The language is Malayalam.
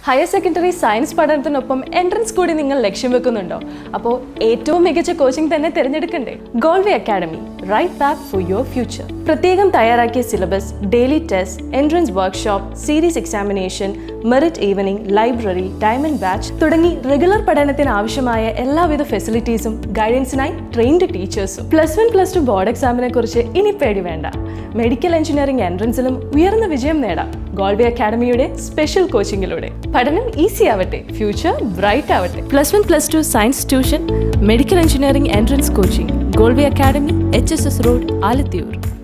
ഹയർ സെക്കൻഡറി സയൻസ് പഠനത്തിനൊപ്പം എൻട്രൻസ് കൂടി നിങ്ങൾ ലക്ഷ്യം വെക്കുന്നുണ്ടോ അപ്പോൾ ഏറ്റവും മികച്ച കോച്ചിംഗ് തന്നെ തിരഞ്ഞെടുക്കണ്ടേ Golvi academy right path for your future പ്രത്യേകം തയ്യാറാക്കിയ syllabus daily test entrance workshop series examination merit evening library diamond batch തുടങ്ങി റെഗുലർ പഠനത്തിന് ആവശ്യമായ എല്ലാവിധ ഫെസിലിറ്റീസും ഗൈഡൻസിനായി ട്രെയിൻഡ് ടീച്ചേഴ്സും plus one plus two board എക്സാമിനെ കുറിച്ച് ഇനി പേടി വേണ്ട മെഡിക്കൽ എഞ്ചിനീയറിംഗ് എൻട്രൻസിലും ഉയർന്ന വിജയം നേടാം ഗോൾവി അക്കാഡമിയുടെ സ്പെഷ്യൽ കോച്ചിങ്ങിലൂടെ പഠനം ഈസി ആവട്ടെ ഫ്യൂച്ചർ ബ്രൈറ്റ് ആവട്ടെ plus one plus two science tuition medical engineering entrance coaching Golvi academy H S S road Alathiyur